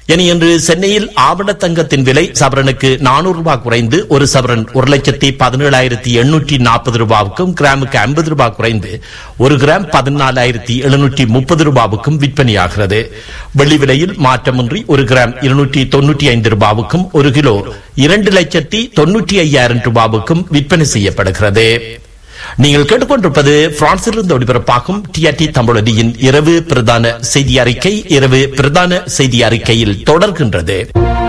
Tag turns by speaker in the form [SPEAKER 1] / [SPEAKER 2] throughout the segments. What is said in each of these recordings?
[SPEAKER 1] இனி இன்று சென்னையில் ஆவண தங்கத்தின் விலை சவரனுக்கு நானூறு ரூபாய் குறைந்து ஒரு சவரன் ஒரு லட்சத்தி பதினேழாயிரத்தி எண்ணூற்றி நாற்பது ரூபாவுக்கும் கிராமுக்கு ஐம்பது ரூபாய் குறைந்து ஒரு கிராம் பதினாலாயிரத்தி எழுநூற்றி முப்பது ரூபாவுக்கும் விற்பனையாகிறது வெள்ளி விலையில் மாற்றமின்றி ஒரு கிராம் இருநூற்றி தொன்னூற்றி ஐந்து ரூபாவுக்கும் ஒரு கிலோ இரண்டு லட்சத்தி தொன்னூற்றி ஐயாயிரம் ரூபாவுக்கும் விற்பனை செய்யப்படுகிறது நீங்கள் கேட்டுக்கொண்டிருப்பது பிரான்சிலிருந்து ஒளிபரப்பாகும் டிஆர்டி தமிழடியின் இரவு பிரதான செய்தி அறிக்கை இரவு பிரதான செய்தி அறிக்கையில் தொடர்கின்றது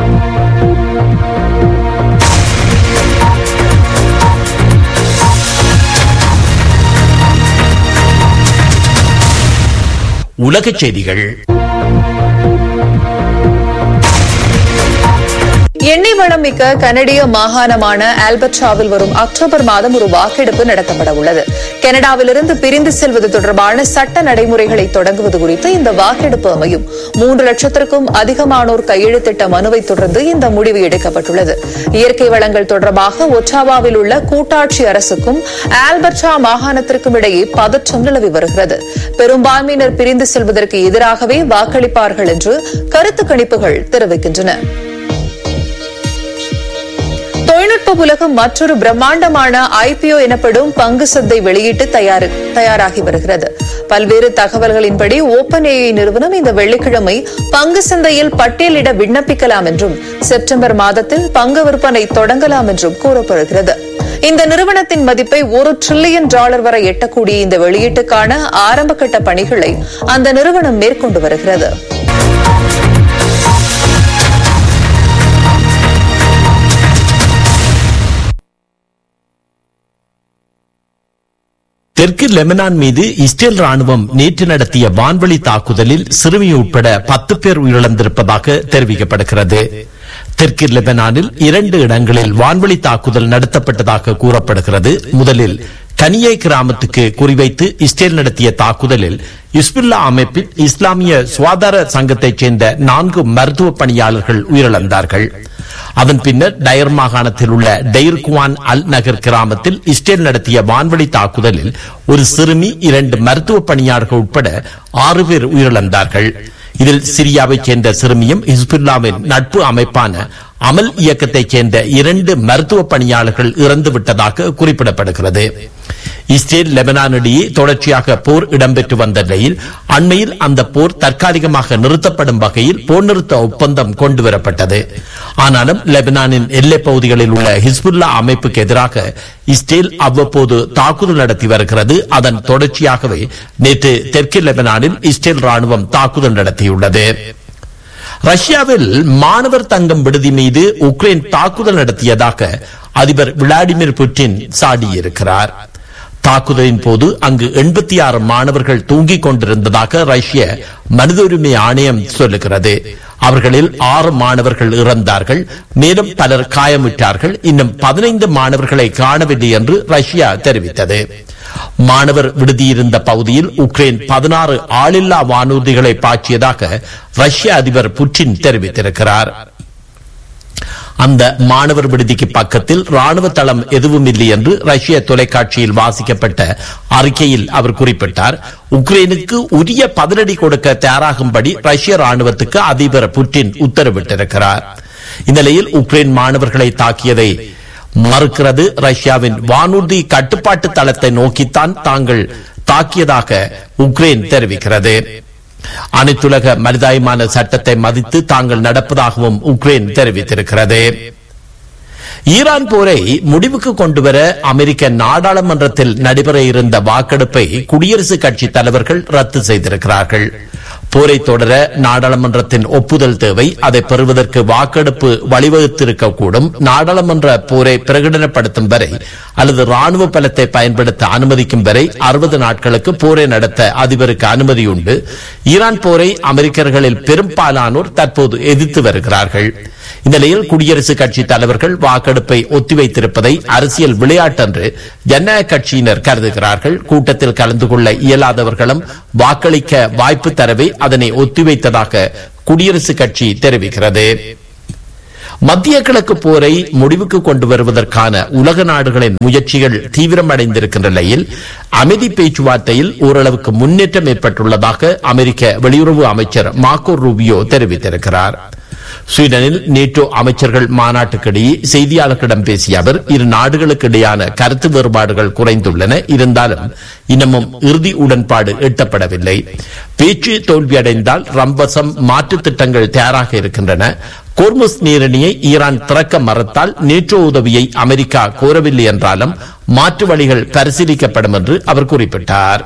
[SPEAKER 1] உலகச் செய்திகள்
[SPEAKER 2] எண்ணெய் வளம் மிக்க கனடிய மாகாணமான ஆல்பர்டாவில் வரும் அக்டோபர் மாதம் ஒரு வாக்கெடுப்பு நடத்தப்பட உள்ளது கனடாவிலிருந்து பிரிந்து செல்வது தொடர்பான சட்ட நடைமுறைகளை தொடங்குவது குறித்து இந்த வாக்கெடுப்பு அமையும் மூன்று லட்சத்திற்கும் அதிகமானோர் கையெழுத்திட்ட மனுவை தொடர்ந்து இந்த முடிவு எடுக்கப்பட்டுள்ளது இயற்கை வளங்கள் தொடர்பாக ஒட்டாவாவில் உள்ள கூட்டாட்சி அரசுக்கும் ஆல்பர்டா மாகாணத்திற்கும் இடையே பதற்றம் நிலவி வருகிறது பெரும்பான்மையினர் பிரிந்து செல்வதற்கு எதிராகவே வாக்களிப்பார்கள் என்று கருத்து கணிப்புகள் தெரிவிக்கின்றன தொழில்நுட்ப உலகம் மற்றொரு பிரம்மாண்டமான ஐபிஓ எனப்படும் பங்கு சந்தை வெளியிட்டு தயாரு- தயாராகி வருகிறது பல்வேறு தகவல்களின்படி ஓபன் ஏஐ நிறுவனம் இந்த வெள்ளிக்கிழமை பங்கு சந்தையில் பட்டியலிட விண்ணப்பிக்கலாம் என்றும் செப்டம்பர் மாதத்தில் பங்கு விற்பனை தொடங்கலாம் என்றும் கூறப்படுகிறது இந்த நிறுவனத்தின் மதிப்பை ஒரு டிரில்லியன் டாலர் வரை எட்டக்கூடிய இந்த வெளியீட்டுக்கான ஆரம்பகட்ட பணிகளை அந்த நிறுவனம் மேற்கொண்டு வருகிறது
[SPEAKER 1] தெற்கு லெபனான் மீது இஸ்ரேல் ராணுவம் நேற்று நடத்திய வான்வழி தாக்குதலில் சிறுமி உட்பட பத்து பேர் உயிரிழந்திருப்பதாக தெரிவிக்கப்படுகிறது தெற்கு லெபனானில் இரண்டு இடங்களில் வான்வழி தாக்குதல் நடத்தப்பட்டதாக கூறப்படுகிறது முதலில் கனியை கிராமத்துக்கு குறிவைத்து இஸ்ரேல் நடத்திய தாக்குதலில் இஸ்புல்லா அமைப்பின் இஸ்லாமிய சுகாதார சங்கத்தைச் சேர்ந்த நான்கு மருத்துவ பணியாளர்கள் உயிரிழந்தார்கள் அதன் பின்னர் டயர் மாகாணத்தில் உள்ள டெய்ர் குவான் அல் நகர் கிராமத்தில் இஸ்ரேல் நடத்திய வான்வழி தாக்குதலில் ஒரு சிறுமி இரண்டு மருத்துவ பணியாளர்கள் உட்பட ஆறு பேர் உயிரிழந்தார்கள் இதில் சிரியாவைச் சேர்ந்த சிறுமியும் ஹிஸ்புல்லாவின் நட்பு அமைப்பான அமல் இயக்கத்தைச் சேர்ந்த இரண்டு மருத்துவ பணியாளர்கள் இறந்து விட்டதாக குறிப்பிடப்படுகிறது இஸ்ரேல் லெபனான் இடையே தொடர்ச்சியாக போர் இடம்பெற்று வந்த நிலையில் அண்மையில் அந்த போர் தற்காலிகமாக நிறுத்தப்படும் வகையில் போர் நிறுத்த ஒப்பந்தம் கொண்டுவரப்பட்டது ஆனாலும் லெபனானின் எல்லைப் பகுதிகளில் உள்ள ஹிஸ்புல்லா அமைப்புக்கு எதிராக இஸ்ரேல் அவ்வப்போது தாக்குதல் நடத்தி வருகிறது அதன் தொடர்ச்சியாகவே நேற்று தெற்கு லெபனானில் இஸ்ரேல் ராணுவம் தாக்குதல் நடத்தியுள்ளது ரஷ்யாவில் மாணவர் தங்கும் விடுதி மீது உக்ரைன் தாக்குதல் நடத்தியதாக அதிபர் விளாடிமிர் புட்டின் சாடியிருக்கிறார் தாக்குதலின் போது அங்கு எண்பத்தி ஆறு மாணவர்கள் தூங்கிக் கொண்டிருந்ததாக ரஷ்ய மனித உரிமை ஆணையம் சொல்லுகிறது அவர்களில் ஆறு மாணவர்கள் இறந்தார்கள் மேலும் பலர் காயமுற்றார்கள் இன்னும் பதினைந்து மாணவர்களை காணவில்லை என்று ரஷ்யா தெரிவித்தது மாணவர் விடுதியிருந்த பகுதியில் உக்ரைன் பதினாறு ஆளில்லா வானூர்திகளை பாய்ச்சியதாக ரஷ்ய அதிபர் புட்டின் தெரிவித்திருக்கிறார் அந்த மாணவர் விடுதிக்கு பக்கத்தில் ராணுவ தளம் எதுவும் இல்லை என்று ரஷ்ய தொலைக்காட்சியில் வாசிக்கப்பட்ட அறிக்கையில் அவர் குறிப்பிட்டார் உக்ரைனுக்கு உரிய பதிலடி கொடுக்க தயாராகும்படி ரஷ்ய ராணுவத்துக்கு அதிபர் புட்டின் உத்தரவிட்டிருக்கிறார் இந்நிலையில் உக்ரைன் மாணவர்களை தாக்கியதை மறுக்கிறது ரஷ்யாவின் வானூர்தி கட்டுப்பாட்டு தளத்தை நோக்கித்தான் தாங்கள் தாக்கியதாக உக்ரைன் தெரிவிக்கிறது அனைத்துலக மனிதாயமான சட்டத்தை மதித்து தாங்கள் நடப்பதாகவும் உக்ரைன் தெரிவித்திருக்கிறது ஈரான் போரை முடிவுக்கு கொண்டுவர அமெரிக்க நாடாளுமன்றத்தில் நடைபெற இருந்த வாக்கெடுப்பை குடியரசுக் கட்சி தலைவர்கள் ரத்து செய்திருக்கிறார்கள் போரை தொடர நாடாளுமன்றத்தின் ஒப்புதல் தேவை அதை பெறுவதற்கு வாக்கெடுப்பு வழிவகுத்திருக்கக்கூடும் நாடாளுமன்ற போரை பிரகடனப்படுத்தும் வரை அல்லது ராணுவ பலத்தை பயன்படுத்த அனுமதிக்கும் வரை அறுபது நாட்களுக்கு போரை நடத்த அதிபருக்கு அனுமதி உண்டு ஈரான் போரை அமெரிக்கர்களில் பெரும்பாலானோர் தற்போது எதிர்த்து வருகிறார்கள் இந்நிலையில் குடியரசுக் கட்சி தலைவர்கள் வாக்கெடுப்பை ஒத்திவைத்திருப்பதை அரசியல் விளையாட்டு என்று ஜனநாயக கட்சியினர் கருதுகிறார்கள் கூட்டத்தில் கலந்து கொள்ள இயலாதவர்களும் வாக்களிக்க வாய்ப்பு தரவே அதனை ஒத்திவைத்ததாக குடியரசுக் கட்சி தெரிவிக்கிறது மத்திய கிழக்கு போரை முடிவுக்கு கொண்டு வருவதற்கான உலக நாடுகளின் முயற்சிகள் தீவிரமடைந்திருக்கின்ற நிலையில் அமைதி பேச்சுவார்த்தையில் ஓரளவுக்கு முன்னேற்றம் ஏற்பட்டுள்ளதாக அமெரிக்க வெளியுறவு அமைச்சர் மார்க்கோ ரூபியோ தெரிவித்திருக்கிறார் ஸ்வீடனில் நேட்டோ அமைச்சர்கள் மாநாட்டுக்கிடையே செய்தியாளர்களிடம் பேசிய அவர் இரு நாடுகளுக்கு இடையான கருத்து வேறுபாடுகள் குறைந்துள்ளன இருந்தாலும் இன்னமும் இறுதி உடன்பாடு எட்டப்படவில்லை பேச்சு தோல்வியடைந்தால் ரம்பசம் மாற்றுத் திட்டங்கள் தயாராக இருக்கின்றன கோர்முஸ் நீரிணியை ஈரான் திறக்க மறுத்தால் நேட்டோ உதவியை அமெரிக்கா கோரவில்லை என்றாலும் மாற்று வழிகள் பரிசீலிக்கப்படும் என்று அவர் குறிப்பிட்டார்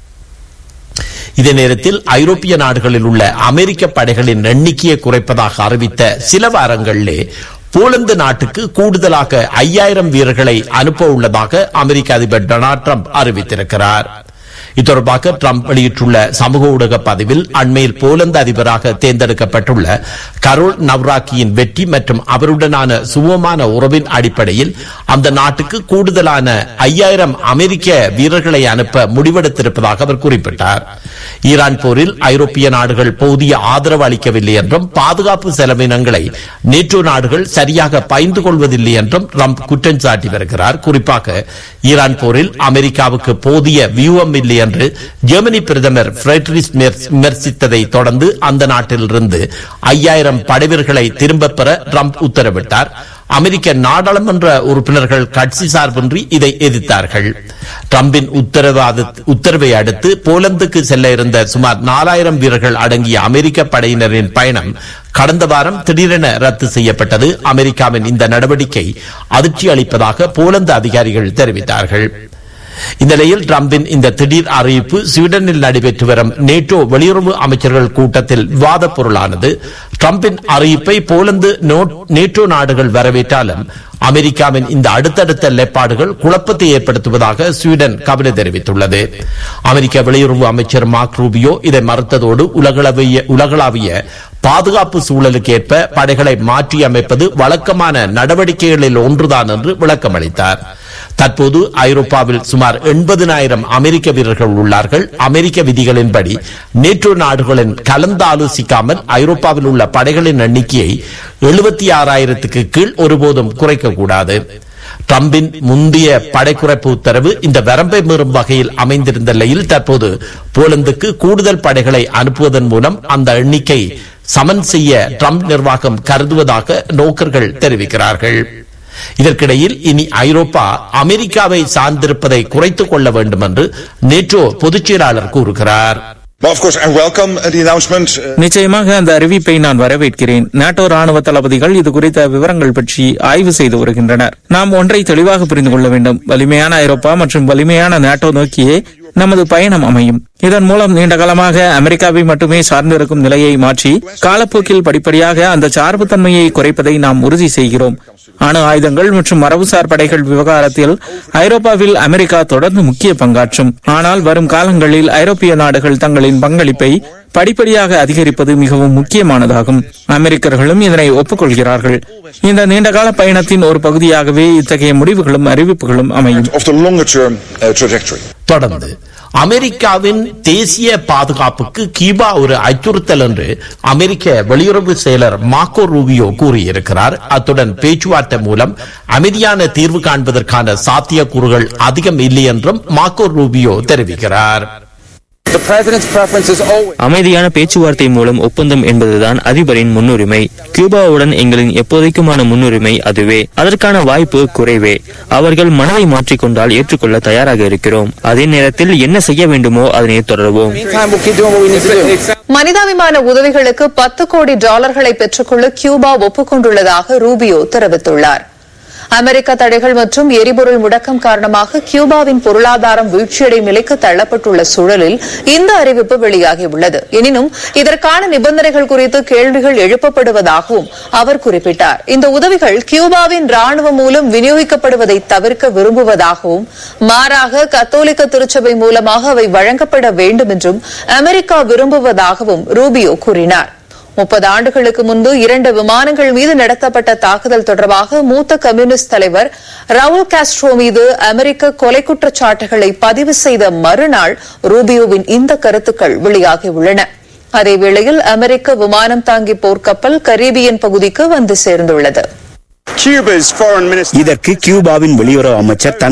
[SPEAKER 1] இதே நேரத்தில் ஐரோப்பிய நாடுகளில் உள்ள அமெரிக்க படைகளின் எண்ணிக்கையை குறைப்பதாக அறிவித்த சில வாரங்களிலே போலந்து நாட்டுக்கு கூடுதலாக ஐயாயிரம் வீரர்களை அனுப்ப உள்ளதாக அமெரிக்க அதிபர் டொனால்ட் ட்ரம்ப் அறிவித்திருக்கிறார் இத்தொடர்பாக ட்ரம்ப் வெளியிட்டுள்ள சமூக ஊடக பதிவில் அண்மையில் போலந்து அதிபராக தேர்ந்தெடுக்கப்பட்டுள்ள கரோல் நவ்ராக்கியின் வெற்றி மற்றும் அவருடனான சுமமான உறவின் அடிப்படையில் அந்த நாட்டுக்கு கூடுதலான ஐயாயிரம் அமெரிக்க வீரர்களை அனுப்ப முடிவெடுத்திருப்பதாக அவர் குறிப்பிட்டார் ஈரான் போரில் ஐரோப்பிய நாடுகள் போதிய ஆதரவு அளிக்கவில்லை என்றும் பாதுகாப்பு செலவினங்களை நேட்டோ நாடுகள் சரியாக பகிர்ந்து கொள்வதில்லை என்றும் ட்ரம்ப் குற்றம் சாட்டி வருகிறார் குறிப்பாக ஈரான் போரில் அமெரிக்காவுக்கு போதிய வியூகம் இல்லை என்று ஜெர்மனி பிரதமர் பிரெட்ரிஸ் மெர்ஸ் விமர்சித்ததை தொடர்ந்து அந்த நாட்டிலிருந்து ஐயாயிரம் படைவீரர்களை திரும்பப் பெற ட்ரம்ப் உத்தரவிட்டார் அமெரிக்க நாடாளுமன்ற உறுப்பினர்கள் கட்சி சார்பின்றி இதை எதிர்த்தார்கள் ட்ரம்பின் உத்தரவாத உத்தரவை அடுத்து போலந்துக்கு செல்ல இருந்த சுமார் நாலாயிரம் வீரர்கள் அடங்கிய அமெரிக்க படையினரின் பயணம் கடந்த வாரம் திடீரென ரத்து செய்யப்பட்டது அமெரிக்காவின் இந்த நடவடிக்கை அதிர்ச்சி அளிப்பதாக போலந்து அதிகாரிகள் தெரிவித்தார்கள் இந்நிலையில் ட்ரம்பின் இந்த திடீர் அறிவிப்பு ஸ்வீடனில் நடைபெற்று வரும் நேட்டோ வெளியுறவு அமைச்சர்கள் கூட்டத்தில் விவாதப் பொருளானது ட்ரம்பின் அறிவிப்பை போலந்து நேட்டோ நாடுகள் வரவேற்றாலும் அமெரிக்காவின் இந்த அடுத்தடுத்த நிலைப்பாடுகள் குழப்பத்தை ஏற்படுத்துவதாக ஸ்வீடன் கவலை தெரிவித்துள்ளது அமெரிக்க வெளியுறவு அமைச்சர் மார்க் ரூபியோ இதை மறுத்ததோடு உலகளவிய உலகளாவிய பாதுகாப்பு சூழலுக்கு ஏற்ப படைகளை மாற்றி அமைப்பது வழக்கமான நடவடிக்கைகளில் ஒன்றுதான் என்று விளக்கம் அளித்தார் தற்போது ஐரோப்பாவில் சுமார் எண்பதினாயிரம் அமெரிக்க வீரர்கள் உள்ளார்கள் அமெரிக்க விதிகளின்படி நேட்டோ நாடுகளின் கலந்தாலோசிக்காமல் ஐரோப்பாவில் உள்ள படைகளின் எண்ணிக்கையை எழுபத்தி ஆறாயிரத்துக்கு கீழ் ஒருபோதும் குறைக்கக்கூடாது ட்ரம்பின் முந்தைய படை குறைப்பு உத்தரவு இந்த வரம்பை மீறும் வகையில் அமைந்திருந்த நிலையில் தற்போது போலந்துக்கு கூடுதல் படைகளை அனுப்புவதன் மூலம் அந்த எண்ணிக்கை சமன் செய்ய ட்ரம்ப் நிர்வாகம் கருதுவதாக நோக்கர்கள் தெரிவிக்கிறார்கள் இதற்கிடையில் இனி ஐரோப்பா அமெரிக்காவை சார்ந்திருப்பதை குறைத்துக் கொள்ள வேண்டும் என்று நேற்றோ பொதுச் செயலாளர் கூறுகிறார்
[SPEAKER 3] Well, of course, I welcome uh, the announcement. Uh,
[SPEAKER 4] நிச்சயமாக அந்த அறிவிப்பை நான் வரவேற்கிறேன் நாட்டோ ராணுவ தளபதிகள் இது குறித்த விவரங்கள் பற்றி ஆய்வு செய்து வருகின்றனர் நாம் ஒன்றை தெளிவாக புரிந்து கொள்ள வேண்டும் வலிமையான ஐரோப்பா மற்றும் வலிமையான நாட்டோ நோக்கியே நமது பயணம் அமையும் இதன் மூலம் நீண்ட காலமாக அமெரிக்காவை மட்டுமே சார்ந்திருக்கும் நிலையை மாற்றி காலப்போக்கில் படிப்படியாக அந்த சார்புத்தன்மையை குறைப்பதை நாம் உறுதி செய்கிறோம் அணு ஆயுதங்கள் மற்றும் மரபுசார் படைகள் விவகாரத்தில் ஐரோப்பாவில் அமெரிக்கா தொடர்ந்து முக்கிய பங்காற்றும் ஆனால் வரும் காலங்களில் ஐரோப்பிய நாடுகள் தங்களின் பங்களிப்பை படிப்படியாக அதிகரிப்பது மிகவும் முக்கியமானதாகும் அமெரிக்கர்களும் இதனை ஒப்புக்கொள்கிறார்கள் இந்த நீண்டகால பயணத்தின் ஒரு பகுதியாகவே இத்தகைய முடிவுகளும் அறிவிப்புகளும் அமையும்
[SPEAKER 3] of the longer term uh, trajectory.
[SPEAKER 1] தொடர்ந்து அமெரிக்காவின் தேசிய பாதுகாப்புக்கு கீபா ஒரு அச்சுறுத்தல் என்று அமெரிக்க வெளியுறவு செயலர் மார்க்கோ ரூபியோ கூறியிருக்கிறார் அத்துடன் பேச்சுவார்த்தை மூலம் அமைதியான தீர்வு காண்பதற்கான சாத்தியக்கூறுகள் அதிகம் இல்லை என்றும் மார்க்கோ ரூபியோ தெரிவிக்கிறார்
[SPEAKER 5] The president's preference is always.
[SPEAKER 6] அமைதியான பேச்சுவார்த்தை மூலம் ஒப்பந்தம் என்பதுதான் அதிபரின் முன்னுரிமை கியூபாவுடன் எங்களின் எப்போதைக்குமான முன்னுரிமை அதுவே அதற்கான வாய்ப்பு குறைவே அவர்கள் மனதை மாற்றிக்கொண்டால் ஏற்றுக்கொள்ள தயாராக இருக்கிறோம் அதே நேரத்தில் என்ன செய்ய வேண்டுமோ அதனை தொடருவோம்
[SPEAKER 5] Meantime, we'll keep doing what we need to do.
[SPEAKER 2] மனிதாபிமான உதவிகளுக்கு பத்து கோடி டாலர்களை பெற்றுக்கொள்ள கியூபா ஒப்புக்கொண்டுள்ளதாக ரூபியோ தெரிவித்துள்ளார் அமெரிக்க தடைகள் மற்றும் எரிபொருள் முடக்கம் காரணமாக கியூபாவின் பொருளாதாரம் வீழ்ச்சியடையும் நிலைக்கு தள்ளப்பட்டுள்ள சூழலில் இந்த அறிவிப்பு வெளியாகியுள்ளது எனினும் இதற்கான நிபந்தனைகள் குறித்து கேள்விகள் எழுப்பப்படுவதாகவும் அவர் குறிப்பிட்டார் இந்த உதவிகள் கியூபாவின் ராணுவம் மூலம் விநியோகிக்கப்படுவதை தவிர்க்க விரும்புவதாகவும் மாறாக கத்தோலிக்க திருச்சபை மூலமாக அவை வழங்கப்பட வேண்டும் என்றும் அமெரிக்கா விரும்புவதாகவும் ரூபியோ கூறினார் முப்பது ஆண்டுகளுக்கு முன்பு இரண்டு விமானங்கள் மீது நடத்தப்பட்ட தாக்குதல் தொடர்பாக மூத்த கம்யூனிஸ்ட் தலைவர் ரவுல் காஸ்ட்ரோ மீது அமெரிக்க கொலை குற்றச்சாட்டுகளை பதிவு செய்த மறுநாள் ரூபியோவின் இந்த கருத்துக்கள் வெளியாகியுள்ளன அதேவேளையில் அமெரிக்க விமானம் தாங்கி போர்க்கப்பல் கரீபியன் பகுதிக்கு வந்து சேர்ந்துள்ளது
[SPEAKER 7] இதற்கு கியூபாவின் வெளியுறவு அமைச்சர் தன்